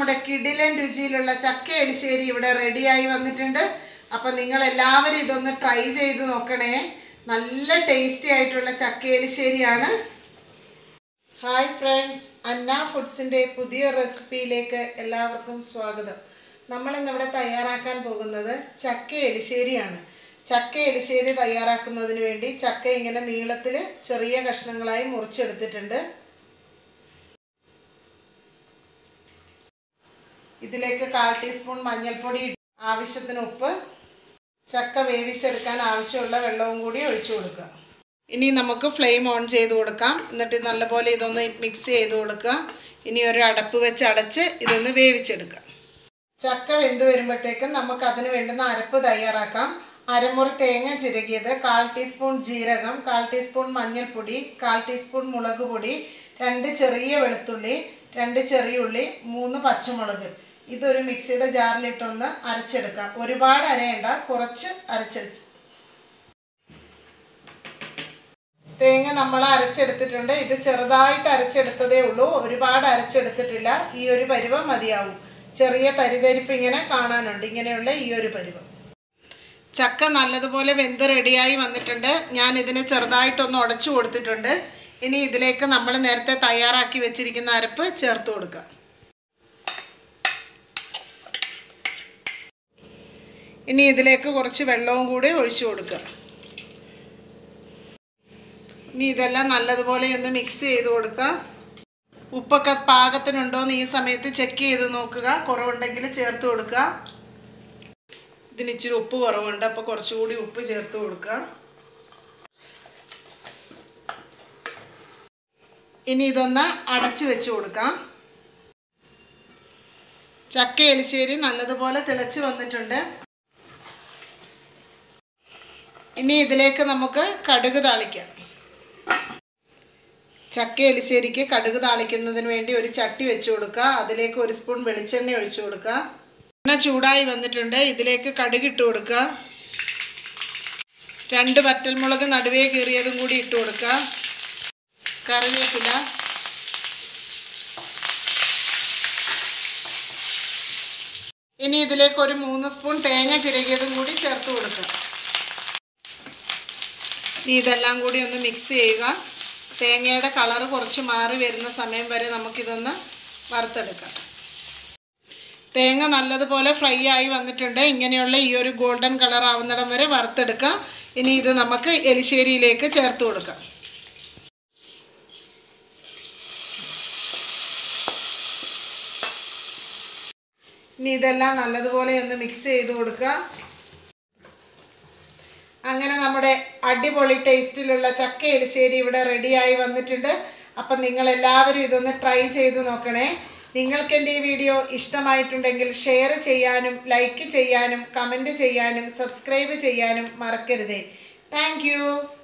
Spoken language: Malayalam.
നമ്മുടെ കിടിലൻ രുചിയിലുള്ള ചക്ക എലിശ്ശേരി ഇവിടെ റെഡിയായി വന്നിട്ടുണ്ട് അപ്പം നിങ്ങൾ എല്ലാവരും ഇതൊന്ന് ട്രൈ ചെയ്ത് നോക്കണേ നല്ല ടേസ്റ്റി ആയിട്ടുള്ള ചക്ക എലിശ്ശേരിയാണ് ഹായ് ഫ്രണ്ട്സ് അന്ന ഫുഡ്സിൻ്റെ പുതിയ റെസിപ്പിയിലേക്ക് എല്ലാവർക്കും സ്വാഗതം നമ്മളിന്നിവിടെ തയ്യാറാക്കാൻ പോകുന്നത് ചക്ക എലിശ്ശേരിയാണ് ചക്ക എലിശ്ശേരി തയ്യാറാക്കുന്നതിന് വേണ്ടി ചക്ക ഇങ്ങനെ നീളത്തിൽ ചെറിയ കഷ്ണങ്ങളായി മുറിച്ചെടുത്തിട്ടുണ്ട് ഇതിലേക്ക് കാൽ ടീസ്പൂൺ മഞ്ഞൾപ്പൊടി ഇട്ട് ആവശ്യത്തിന് ഉപ്പ് ചക്ക വേവിച്ചെടുക്കാൻ ആവശ്യമുള്ള വെള്ളവും കൂടി ഒഴിച്ചു കൊടുക്കുക ഇനി നമുക്ക് ഫ്ലെയിം ഓൺ ചെയ്ത് കൊടുക്കാം എന്നിട്ട് നല്ലപോലെ ഇതൊന്ന് മിക്സ് ചെയ്ത് കൊടുക്കുക ഇനി ഒരു അടപ്പ് വെച്ച് അടച്ച് ഇതൊന്ന് വേവിച്ചെടുക്കാം ചക്ക വെന്ത് വരുമ്പോഴത്തേക്കും നമുക്ക് അതിന് വേണ്ടുന്ന അരപ്പ് തയ്യാറാക്കാം അരമുറി തേങ്ങ ചിരകിയത് കാൽ ടീസ്പൂൺ ജീരകം കാൽ ടീസ്പൂൺ മഞ്ഞൾപ്പൊടി കാൽ ടീസ്പൂൺ മുളക് പൊടി രണ്ട് ചെറിയ വെളുത്തുള്ളി രണ്ട് ചെറിയ ഉള്ളി മൂന്ന് പച്ചമുളക് ഇതൊരു മിക്സിയുടെ ജാറിലിട്ടൊന്ന് അരച്ചെടുക്കാം ഒരുപാട് അരയണ്ട കുറച്ച് അരച്ചെടുത്ത് തേങ്ങ നമ്മൾ അരച്ചെടുത്തിട്ടുണ്ട് ഇത് ചെറുതായിട്ട് അരച്ചെടുത്തതേ ഉള്ളൂ ഒരുപാട് അരച്ചെടുത്തിട്ടില്ല ഈ ഒരു പരുവം മതിയാവും ചെറിയ തരിതരിപ്പ് ഇങ്ങനെ കാണാനുണ്ട് ഇങ്ങനെയുള്ള ഈ ഒരു പരുവം ചക്ക നല്ലതുപോലെ വെന്ത് റെഡിയായി വന്നിട്ടുണ്ട് ഞാൻ ഇതിനെ ചെറുതായിട്ടൊന്ന് ഉടച്ചു കൊടുത്തിട്ടുണ്ട് ഇനി ഇതിലേക്ക് നമ്മൾ നേരത്തെ തയ്യാറാക്കി വെച്ചിരിക്കുന്ന അരപ്പ് ചേർത്ത് കൊടുക്കാം ഇനി ഇതിലേക്ക് കുറച്ച് വെള്ളവും കൂടി ഒഴിച്ചു കൊടുക്കുക ഇനി ഇതെല്ലാം നല്ലതുപോലെ ഒന്ന് മിക്സ് ചെയ്ത് കൊടുക്കുക ഉപ്പൊക്കെ പാകത്തിനുണ്ടോ എന്ന് ഈ സമയത്ത് ചെക്ക് ചെയ്ത് നോക്കുക കുറവുണ്ടെങ്കിൽ ചേർത്ത് കൊടുക്കുക ഇതിന് ഇച്ചിരി ഉപ്പ് കുറവുണ്ട് അപ്പോൾ കുറച്ചുകൂടി ഉപ്പ് ചേർത്ത് കൊടുക്കുക ഇനി ഇതൊന്ന് അടച്ച് വെച്ച് കൊടുക്കാം ചക്ക എലിശ്ശേരി നല്ലതുപോലെ തിളച്ച് വന്നിട്ടുണ്ട് ഇനി ഇതിലേക്ക് നമുക്ക് കടുക് താളിക്കാം ചക്ക എലിശ്ശേരിക്ക് കടുക് താളിക്കുന്നതിന് വേണ്ടി ഒരു ചട്ടി വെച്ച് കൊടുക്കുക അതിലേക്ക് ഒരു സ്പൂൺ വെളിച്ചെണ്ണ ഒഴിച്ചു കൊടുക്കുക എണ്ണ ചൂടായി വന്നിട്ടുണ്ട് ഇതിലേക്ക് കടുക് ഇട്ട് കൊടുക്കുക രണ്ട് വറ്റൽമുളക് നടുവേ കീറിയതും കൂടി ഇട്ട് കൊടുക്കുക കറിവേപ്പില ഇനി ഇതിലേക്ക് ഒരു മൂന്ന് സ്പൂൺ തേങ്ങ ചിരകിയതും കൂടി ചേർത്ത് കൊടുക്കുക ഇനി ഇതെല്ലാം കൂടി ഒന്ന് മിക്സ് ചെയ്യുക തേങ്ങയുടെ കളറ് കുറച്ച് മാറി വരുന്ന സമയം വരെ നമുക്കിതൊന്ന് വറുത്തെടുക്കാം തേങ്ങ നല്ലതുപോലെ ഫ്രൈ ആയി വന്നിട്ടുണ്ട് ഇങ്ങനെയുള്ള ഈ ഒരു ഗോൾഡൻ കളർ ആവുന്നിടം വരെ വറുത്തെടുക്കാം ഇനി ഇത് നമുക്ക് എലിശ്ശേരിയിലേക്ക് ചേർത്ത് കൊടുക്കാം ഇനി ഇതെല്ലാം നല്ലതുപോലെ ഒന്ന് മിക്സ് ചെയ്ത് കൊടുക്കുക അങ്ങനെ നമ്മുടെ അടിപൊളി ടേസ്റ്റിലുള്ള ചക്ക എലിശ്ശേരി ഇവിടെ റെഡിയായി വന്നിട്ടുണ്ട് അപ്പം നിങ്ങൾ എല്ലാവരും ഇതൊന്ന് ട്രൈ ചെയ്ത് നോക്കണേ നിങ്ങൾക്ക് എൻ്റെ ഈ വീഡിയോ ഇഷ്ടമായിട്ടുണ്ടെങ്കിൽ ഷെയർ ചെയ്യാനും ലൈക്ക് ചെയ്യാനും കമൻറ്റ് ചെയ്യാനും സബ്സ്ക്രൈബ് ചെയ്യാനും മറക്കരുതേ താങ്ക്